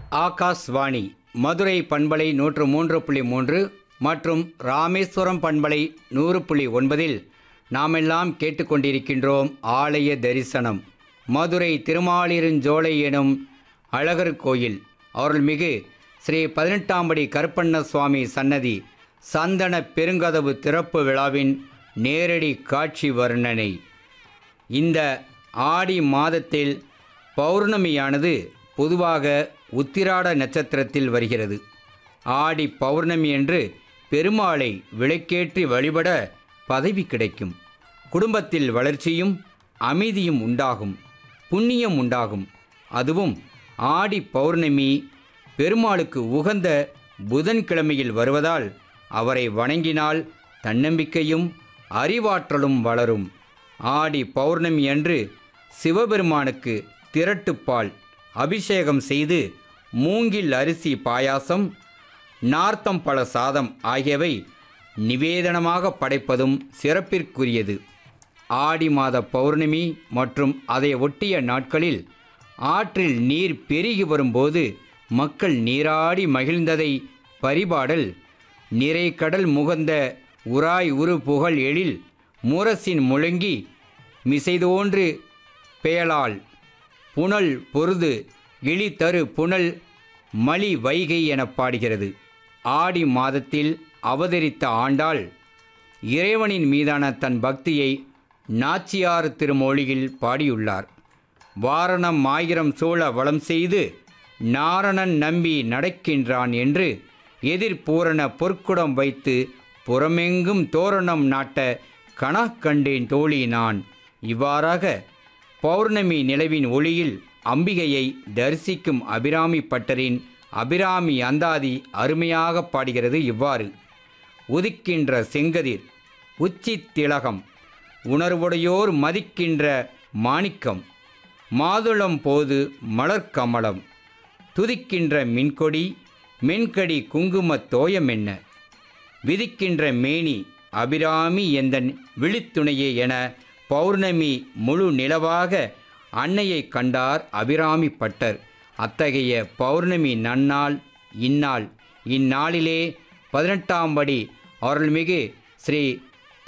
ஆகாஷ்வாணி மதுரை பண்பலை நூற்று மூன்று புள்ளி மூன்று மற்றும் ராமேஸ்வரம் பண்பலை நூறு புள்ளி ஒன்பதில் நாமெல்லாம் கேட்டுக்கொண்டிருக்கின்றோம் ஆலய தரிசனம் மதுரை திருமாலிருஞ்சோலை எனும் அழகர் கோயில் அருள்மிகு ஸ்ரீ பதினெட்டாம்படி கருப்பண்ண சுவாமி சன்னதி சந்தன பெருங்கதவு திறப்பு விழாவின் நேரடி காட்சி வர்ணனை இந்த ஆடி மாதத்தில் பௌர்ணமியானது பொதுவாக உத்திராட நட்சத்திரத்தில் வருகிறது ஆடி பௌர்ணமி என்று பெருமாளை விளக்கேற்றி வழிபட பதவி கிடைக்கும் குடும்பத்தில் வளர்ச்சியும் அமைதியும் உண்டாகும் புண்ணியம் உண்டாகும் அதுவும் ஆடி பௌர்ணமி பெருமாளுக்கு உகந்த புதன்கிழமையில் வருவதால் அவரை வணங்கினால் தன்னம்பிக்கையும் அறிவாற்றலும் வளரும் ஆடி பௌர்ணமி அன்று சிவபெருமானுக்கு திரட்டுப்பால் அபிஷேகம் செய்து மூங்கில் அரிசி பாயாசம் நார்த்தம் பழ சாதம் ஆகியவை நிவேதனமாக படைப்பதும் சிறப்பிற்குரியது ஆடி மாத பௌர்ணமி மற்றும் அதை ஒட்டிய நாட்களில் ஆற்றில் நீர் பெருகி வரும்போது மக்கள் நீராடி மகிழ்ந்ததை பரிபாடல் நிறை கடல் முகந்த உராய் உரு புகழ் எழில் முரசின் முழங்கி மிசைதோன்று பெயலால் புனல் பொருது இழி தரு புனல் மலி வைகை எனப் பாடுகிறது ஆடி மாதத்தில் அவதரித்த ஆண்டாள் இறைவனின் மீதான தன் பக்தியை நாச்சியார் திருமொழியில் பாடியுள்ளார் வாரணம் ஆயிரம் சூழ வளம் செய்து நாரணன் நம்பி நடக்கின்றான் என்று எதிர்பூரண பொற்குடம் வைத்து புறமெங்கும் தோரணம் நாட்ட கணா கண்டேன் தோழி நான் இவ்வாறாக பௌர்ணமி நிலவின் ஒளியில் அம்பிகையை தரிசிக்கும் அபிராமி பட்டரின் அபிராமி அந்தாதி அருமையாக பாடுகிறது இவ்வாறு உதிக்கின்ற செங்கதிர் உச்சி திலகம் உணர்வுடையோர் மதிக்கின்ற மாணிக்கம் மாதுளம் போது மலர்க்கமலம் துதிக்கின்ற மின்கொடி மென்கடி குங்குமத் தோயம் என்ன விதிக்கின்ற மேனி அபிராமி எந்தன் விழித்துணையே என பௌர்ணமி முழு நிலவாக அன்னையை கண்டார் அபிராமி பட்டர் அத்தகைய பௌர்ணமி நன்னாள் இந்நாள் இந்நாளிலே பதினெட்டாம் படி அருள்மிகு ஸ்ரீ